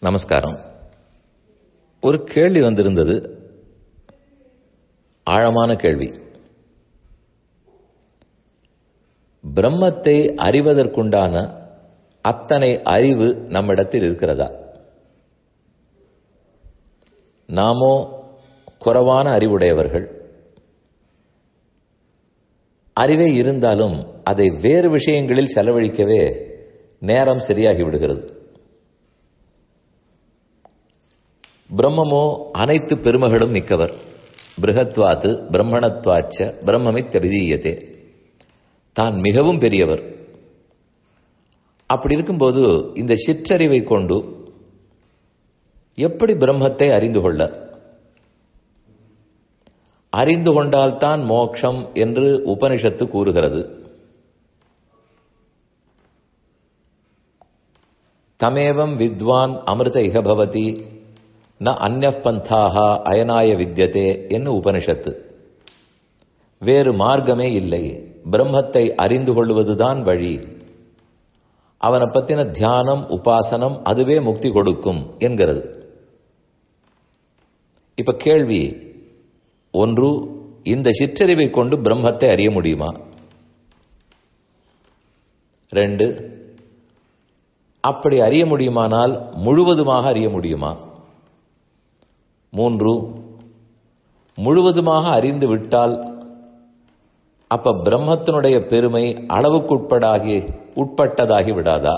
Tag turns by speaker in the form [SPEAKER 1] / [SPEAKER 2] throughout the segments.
[SPEAKER 1] நமஸ்காரம் ஒரு கேள்வி வந்திருந்தது ஆழமான கேள்வி பிரம்மத்தை அறிவதற்குண்டான அத்தனை அறிவு நம்மிடத்தில் இருக்கிறதா நாமோ குறைவான அறிவுடையவர்கள் அறிவே இருந்தாலும் அதை வேறு விஷயங்களில் செலவழிக்கவே நேரம் சரியாகி விடுகிறது பிரம்மமோ அனைத்து பெருமகளும் மிக்கவர் பிருகத்வாத்து பிரம்மணத்வாச்ச பிரம்மமித்தபிதீயத்தே தான் மிகவும் பெரியவர் அப்படி இருக்கும்போது இந்த சிற்றறிவை கொண்டு எப்படி பிரம்மத்தை அறிந்து கொள்ள அறிந்து கொண்டால்தான் மோக்ஷம் என்று உபனிஷத்து கூறுகிறது தமேவம் வித்வான் அமிர்த இகபவதி ந அந்நிய பந்தாக அயனாய வித்தியதே என்று உபனிஷத்து வேறு மார்க்கமே இல்லை பிரம்மத்தை அறிந்து கொள்வதுதான் வழி அவனை பத்தின தியானம் உபாசனம் அதுவே முக்தி கொடுக்கும் என்கிறது இப்ப கேள்வி ஒன்று இந்த சிற்றறிவை கொண்டு பிரம்மத்தை அறிய முடியுமா ரெண்டு அப்படி அறிய முடியுமானால் முழுவதுமாக அறிய முடியுமா மூன்று முழுவதுமாக அறிந்து விட்டால் அப்ப பிரம்மத்தினுடைய பெருமை அளவுக்குட்படாகி உட்பட்டதாகி விடாதா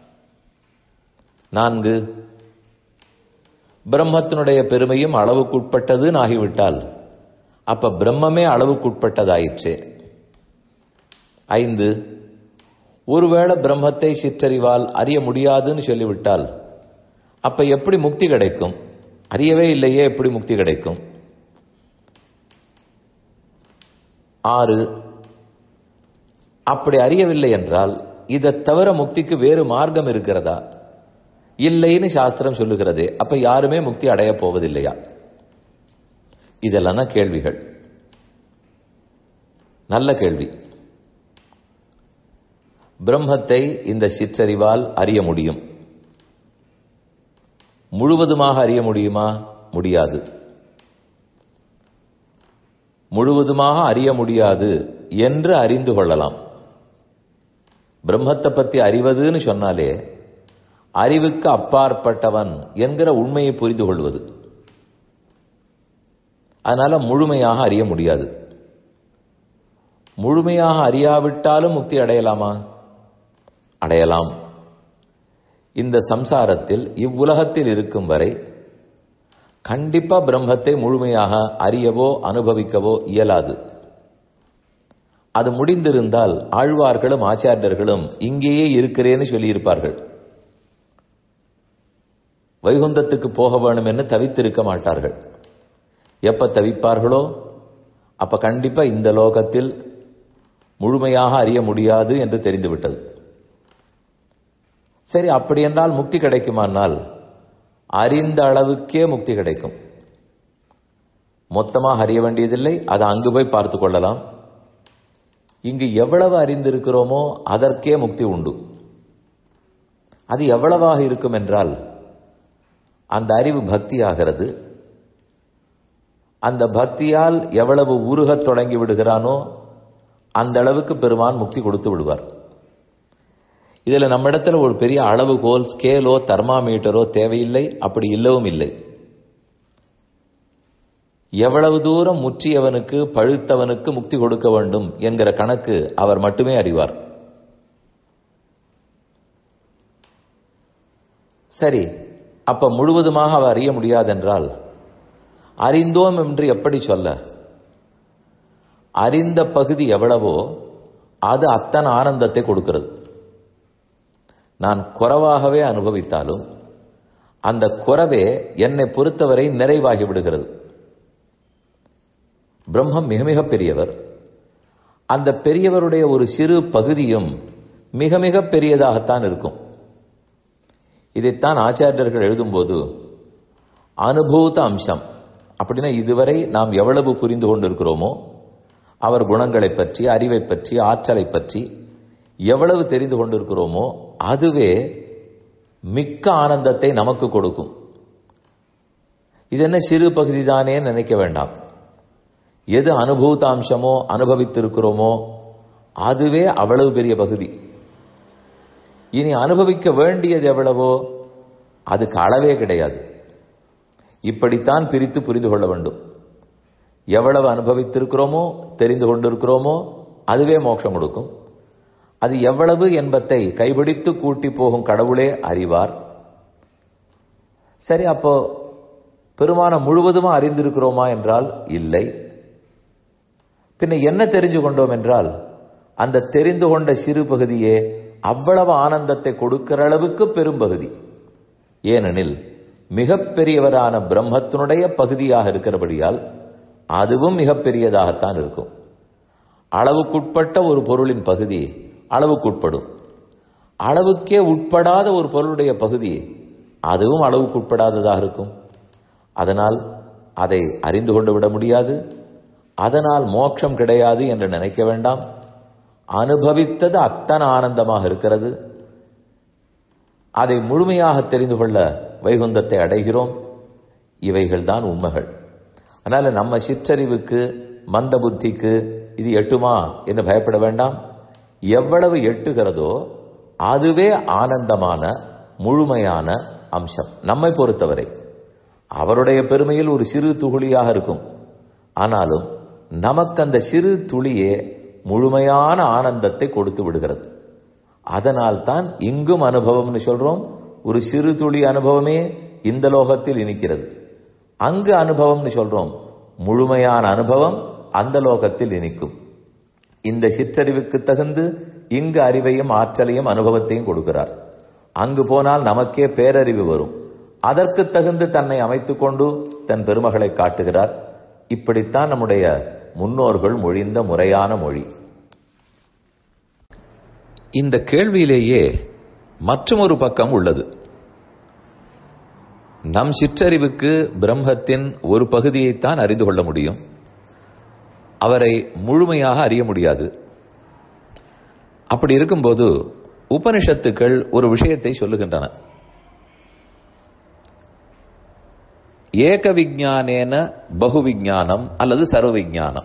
[SPEAKER 1] நான்கு பிரம்மத்தினுடைய பெருமையும் அளவுக்குட்பட்டதுன்னு ஆகிவிட்டால் அப்ப பிரம்மமே அளவுக்குட்பட்டதாயிற்றே ஐந்து ஒருவேளை பிரம்மத்தை சிற்றறிவால் அறிய முடியாதுன்னு சொல்லிவிட்டால் அப்ப எப்படி முக்தி கிடைக்கும் அறியவே இல்லையே எப்படி முக்தி கிடைக்கும் ஆறு அப்படி அறியவில்லை என்றால் இதை தவிர முக்திக்கு வேறு மார்க்கம் இருக்கிறதா இல்லைன்னு சாஸ்திரம் சொல்லுகிறதே அப்ப யாருமே முக்தி அடைய போவதில்லையா இதெல்லாம் தான் கேள்விகள் நல்ல கேள்வி பிரம்மத்தை இந்த சிற்றறிவால் அறிய முடியும் முழுவதுமாக அறிய முடியுமா முடியாது முழுவதுமாக அறிய முடியாது என்று அறிந்து கொள்ளலாம் பிரம்மத்தை பத்தி அறிவதுன்னு சொன்னாலே அறிவுக்கு அப்பாற்பட்டவன் என்கிற உண்மையை புரிந்து கொள்வது அதனால முழுமையாக அறிய முடியாது முழுமையாக அறியாவிட்டாலும் முக்தி அடையலாமா அடையலாம் இந்த சம்சாரத்தில் இவ்வுலகத்தில் இருக்கும் வரை கண்டிப்பா பிரம்மத்தை முழுமையாக அறியவோ அனுபவிக்கவோ இயலாது அது முடிந்திருந்தால் ஆழ்வார்களும் ஆச்சாரியர்களும் இங்கேயே இருக்கிறேன்னு சொல்லியிருப்பார்கள் வைகுந்தத்துக்கு போக வேணும் என்று தவித்திருக்க மாட்டார்கள் எப்ப தவிப்பார்களோ அப்ப கண்டிப்பா இந்த லோகத்தில் முழுமையாக அறிய முடியாது என்று தெரிந்துவிட்டது சரி அப்படி என்றால் முக்தி கிடைக்குமானால் அறிந்த அளவுக்கே முக்தி கிடைக்கும் மொத்தமாக அறிய வேண்டியதில்லை அதை அங்கு போய் பார்த்து கொள்ளலாம் இங்கு எவ்வளவு அறிந்திருக்கிறோமோ அதற்கே முக்தி உண்டு அது எவ்வளவாக இருக்கும் என்றால் அந்த அறிவு பக்தி ஆகிறது அந்த பக்தியால் எவ்வளவு உருகத் தொடங்கி விடுகிறானோ அந்த அளவுக்கு பெருமான் முக்தி கொடுத்து விடுவார் இதுல நம்ம இடத்துல ஒரு பெரிய அளவுகோல் ஸ்கேலோ தெர்மாமீட்டரோ தேவையில்லை அப்படி இல்லவும் இல்லை எவ்வளவு தூரம் முற்றியவனுக்கு பழுத்தவனுக்கு முக்தி கொடுக்க வேண்டும் என்கிற கணக்கு அவர் மட்டுமே அறிவார் சரி அப்ப முழுவதுமாக அவர் அறிய முடியாதென்றால் அறிந்தோம் என்று எப்படி சொல்ல அறிந்த பகுதி எவ்வளவோ அது அத்தனை ஆனந்தத்தை கொடுக்கிறது நான் குறைவாகவே அனுபவித்தாலும் அந்த குறவே என்னை பொறுத்தவரை நிறைவாகி விடுகிறது பிரம்மம் மிக மிக பெரியவர் அந்த பெரியவருடைய ஒரு சிறு பகுதியும் மிக மிக பெரியதாகத்தான் இருக்கும் இதைத்தான் ஆச்சாரியர்கள் எழுதும்போது அனுபூத அம்சம் அப்படின்னா இதுவரை நாம் எவ்வளவு புரிந்து கொண்டிருக்கிறோமோ அவர் குணங்களை பற்றி அறிவை பற்றி ஆற்றலை பற்றி எவ்வளவு தெரிந்து கொண்டிருக்கிறோமோ அதுவே மிக்க ஆனந்தத்தை நமக்கு கொடுக்கும் இது என்ன சிறு பகுதி தானே நினைக்க வேண்டாம் எது அனுபூதாம்சமோ அனுபவித்திருக்கிறோமோ அதுவே அவ்வளவு பெரிய பகுதி இனி அனுபவிக்க வேண்டியது எவ்வளவோ அதுக்கு அளவே கிடையாது இப்படித்தான் பிரித்து புரிந்து கொள்ள வேண்டும் எவ்வளவு அனுபவித்திருக்கிறோமோ தெரிந்து கொண்டிருக்கிறோமோ அதுவே மோட்சம் கொடுக்கும் அது எவ்வளவு என்பதை கைபிடித்து கூட்டி போகும் கடவுளே அறிவார் சரி அப்போ பெருமான முழுவதுமா அறிந்திருக்கிறோமா என்றால் இல்லை பின்ன என்ன தெரிஞ்சு கொண்டோம் என்றால் அந்த தெரிந்து கொண்ட சிறு பகுதியே அவ்வளவு ஆனந்தத்தை கொடுக்கிற அளவுக்கு பெரும்பகுதி ஏனெனில் மிகப்பெரியவரான பிரம்மத்தினுடைய பகுதியாக இருக்கிறபடியால் அதுவும் மிகப்பெரியதாகத்தான் இருக்கும் அளவுக்குட்பட்ட ஒரு பொருளின் பகுதி அளவுக்குட்படும் அளவுக்கே உட்படாத ஒரு பொருளுடைய பகுதி அதுவும் அளவுக்குட்படாததாக இருக்கும் அதனால் அதை அறிந்து கொண்டு விட முடியாது அதனால் மோட்சம் கிடையாது என்று நினைக்க வேண்டாம் அனுபவித்தது அத்தனை ஆனந்தமாக இருக்கிறது அதை முழுமையாக தெரிந்து கொள்ள வைகுந்தத்தை அடைகிறோம் இவைகள்தான் உண்மைகள் அதனால நம்ம சிற்றறிவுக்கு மந்த புத்திக்கு இது எட்டுமா என்று பயப்பட வேண்டாம் எவ்வளவு எட்டுகிறதோ அதுவே ஆனந்தமான முழுமையான அம்சம் நம்மை பொறுத்தவரை அவருடைய பெருமையில் ஒரு சிறு துளியாக இருக்கும் ஆனாலும் நமக்கு அந்த சிறு துளியே முழுமையான ஆனந்தத்தை கொடுத்து விடுகிறது அதனால் தான் இங்கும் அனுபவம்னு சொல்றோம் ஒரு சிறு துளி அனுபவமே இந்த லோகத்தில் இனிக்கிறது அங்கு அனுபவம்னு சொல்றோம் முழுமையான அனுபவம் அந்த லோகத்தில் இனிக்கும் இந்த சிற்றறிவுக்கு தகுந்து இங்கு அறிவையும் ஆற்றலையும் அனுபவத்தையும் கொடுக்கிறார் அங்கு போனால் நமக்கே பேரறிவு வரும் அதற்கு தகுந்து தன்னை அமைத்துக் கொண்டு தன் பெருமகளை காட்டுகிறார் இப்படித்தான் நம்முடைய முன்னோர்கள் மொழிந்த முறையான மொழி இந்த கேள்வியிலேயே மற்றொரு பக்கம் உள்ளது நம் சிற்றறிவுக்கு பிரம்மத்தின் ஒரு பகுதியைத்தான் அறிந்து கொள்ள முடியும் அவரை முழுமையாக அறிய முடியாது அப்படி இருக்கும்போது உபனிஷத்துக்கள் ஒரு விஷயத்தை சொல்லுகின்றன ஏக விஜானேன பகு விஜானம் அல்லது சர்வ விஜானம்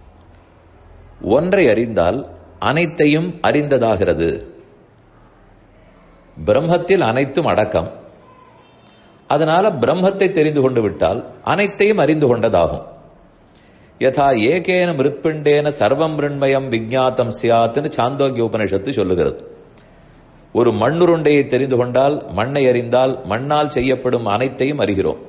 [SPEAKER 1] ஒன்றை அறிந்தால் அனைத்தையும் அறிந்ததாகிறது பிரம்மத்தில் அனைத்தும் அடக்கம் அதனால பிரம்மத்தை தெரிந்து கொண்டு விட்டால் அனைத்தையும் அறிந்து கொண்டதாகும் யதா ஏகேன மிருத்பிண்டேன சர்வம் மிருண்மயம் விஜாத்தம் சியாத்னு சாந்தோக்கிய உபனிஷத்து சொல்லுகிறது ஒரு மண்ணுருண்டையை தெரிந்து கொண்டால் மண்ணை அறிந்தால் மண்ணால் செய்யப்படும் அனைத்தையும் அறிகிறோம்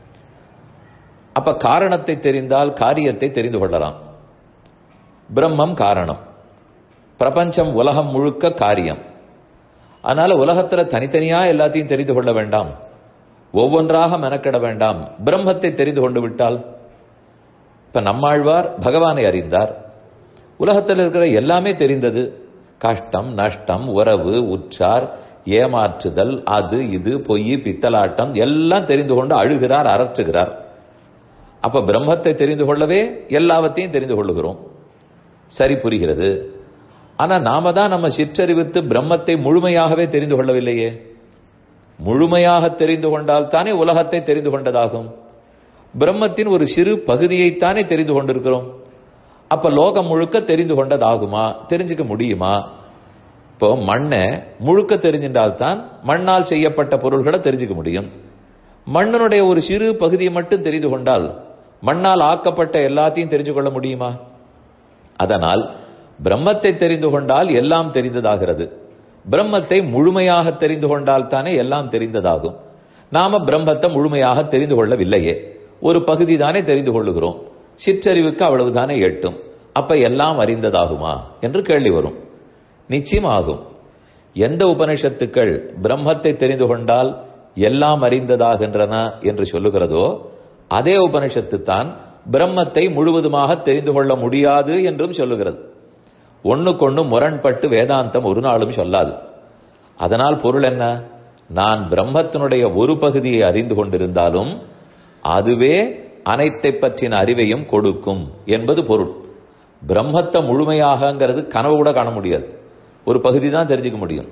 [SPEAKER 1] அப்ப காரணத்தை தெரிந்தால் காரியத்தை தெரிந்து கொள்ளலாம் பிரம்மம் காரணம் பிரபஞ்சம் உலகம் முழுக்க காரியம் அதனால உலகத்துல தனித்தனியா எல்லாத்தையும் தெரிந்து கொள்ள வேண்டாம் ஒவ்வொன்றாக மெனக்கிட வேண்டாம் பிரம்மத்தை தெரிந்து கொண்டு விட்டால் இப்ப நம்மாழ்வார் பகவானை அறிந்தார் உலகத்தில் இருக்கிற எல்லாமே தெரிந்தது கஷ்டம் நஷ்டம் உறவு உற்றார் ஏமாற்றுதல் அது இது பொய் பித்தலாட்டம் எல்லாம் தெரிந்து கொண்டு அழுகிறார் அரற்றுகிறார் அப்ப பிரம்மத்தை தெரிந்து கொள்ளவே எல்லாவற்றையும் தெரிந்து கொள்ளுகிறோம் சரி புரிகிறது ஆனா நாம தான் நம்ம சிற்றறிவித்து பிரம்மத்தை முழுமையாகவே தெரிந்து கொள்ளவில்லையே முழுமையாக தெரிந்து கொண்டால் தானே உலகத்தை தெரிந்து கொண்டதாகும் பிரம்மத்தின் ஒரு சிறு பகுதியைத்தானே தெரிந்து கொண்டிருக்கிறோம் அப்ப லோகம் முழுக்க தெரிந்து கொண்டதாகுமா தெரிஞ்சுக்க முடியுமா இப்போ மண்ணை முழுக்க தெரிஞ்சின்றால் தான் மண்ணால் செய்யப்பட்ட பொருள்களை தெரிஞ்சுக்க முடியும் மண்ணனுடைய ஒரு சிறு பகுதியை மட்டும் தெரிந்து கொண்டால் மண்ணால் ஆக்கப்பட்ட எல்லாத்தையும் தெரிஞ்சு கொள்ள முடியுமா அதனால் பிரம்மத்தை தெரிந்து கொண்டால் எல்லாம் தெரிந்ததாகிறது பிரம்மத்தை முழுமையாக தெரிந்து கொண்டால் தானே எல்லாம் தெரிந்ததாகும் நாம பிரம்மத்தை முழுமையாக தெரிந்து கொள்ளவில்லையே ஒரு பகுதி தானே தெரிந்து கொள்ளுகிறோம் சிற்றறிவுக்கு அவ்வளவுதானே எட்டும் அப்ப எல்லாம் அறிந்ததாகுமா என்று கேள்வி வரும் நிச்சயமாகும் எந்த உபனிஷத்துக்கள் பிரம்மத்தை தெரிந்து கொண்டால் எல்லாம் அறிந்ததாகின்றன என்று சொல்லுகிறதோ அதே உபனிஷத்து தான் பிரம்மத்தை முழுவதுமாக தெரிந்து கொள்ள முடியாது என்றும் சொல்லுகிறது ஒண்ணுக்கொண்ணு முரண்பட்டு வேதாந்தம் ஒரு நாளும் சொல்லாது அதனால் பொருள் என்ன நான் பிரம்மத்தினுடைய ஒரு பகுதியை அறிந்து கொண்டிருந்தாலும் அதுவே அனைத்தை பற்றின அறிவையும் கொடுக்கும் என்பது பொருள் பிரம்மத்தை முழுமையாகங்கிறது கனவு கூட காண முடியாது ஒரு பகுதி தான் தெரிஞ்சுக்க முடியும்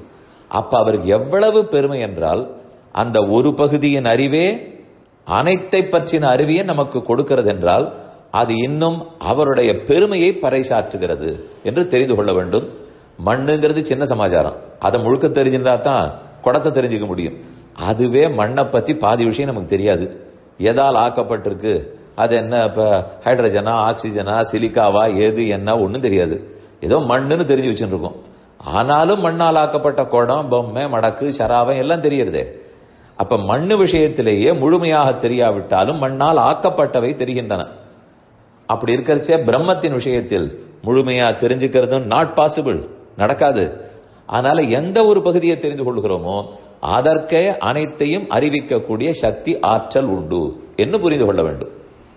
[SPEAKER 1] அப்ப அவருக்கு எவ்வளவு பெருமை என்றால் அந்த ஒரு பகுதியின் அறிவே அனைத்தை பற்றின அறிவியை நமக்கு கொடுக்கிறது என்றால் அது இன்னும் அவருடைய பெருமையை பறைசாற்றுகிறது என்று தெரிந்து கொள்ள வேண்டும் மண்ணுங்கிறது சின்ன சமாச்சாரம் அதை முழுக்க தெரிஞ்சிருந்தா தான் குடத்தை தெரிஞ்சுக்க முடியும் அதுவே மண்ணை பத்தி பாதி விஷயம் நமக்கு தெரியாது எதால் ஆக்கப்பட்டிருக்கு அது என்ன இப்ப ஹைட்ரஜனா ஆக்சிஜனா சிலிக்காவா எது என்ன ஒன்றும் தெரியாது ஏதோ மண்ணுன்னு தெரிஞ்சு வச்சுருக்கோம் ஆனாலும் மண்ணால் ஆக்கப்பட்ட குடம் பொம்மை மடக்கு சராவம் எல்லாம் தெரியறதே அப்ப மண்ணு விஷயத்திலேயே முழுமையாக தெரியாவிட்டாலும் மண்ணால் ஆக்கப்பட்டவை தெரிகின்றன அப்படி இருக்கிறச்சே பிரம்மத்தின் விஷயத்தில் முழுமையா தெரிஞ்சுக்கிறதும் நாட் பாசிபிள் நடக்காது அதனால எந்த ஒரு பகுதியை தெரிந்து கொள்கிறோமோ அதற்கே அனைத்தையும் அறிவிக்கக்கூடிய சக்தி ஆற்றல் உண்டு என்று புரிந்து கொள்ள வேண்டும்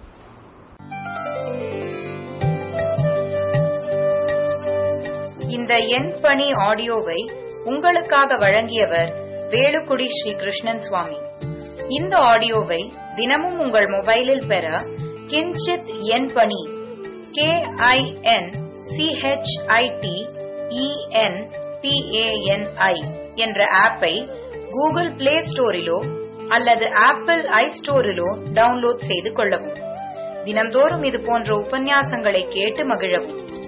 [SPEAKER 2] இந்த எண் பணி ஆடியோவை உங்களுக்காக வழங்கியவர் வேலுக்குடி ஸ்ரீ கிருஷ்ணன் சுவாமி இந்த ஆடியோவை தினமும் உங்கள் மொபைலில் பெற கிஞ்சித் எண் பணி கே ஐ என் சிஹெச்ஐடி இஎன் பிஏஎன்ஐ என்ற ஆப்பை கூகுள் பிளே ஸ்டோரிலோ அல்லது ஆப்பிள் ஐ ஸ்டோரிலோ டவுன்லோட் செய்து கொள்ளவும் தினம்தோறும் இது போன்ற உபன்யாசங்களை கேட்டு மகிழவும்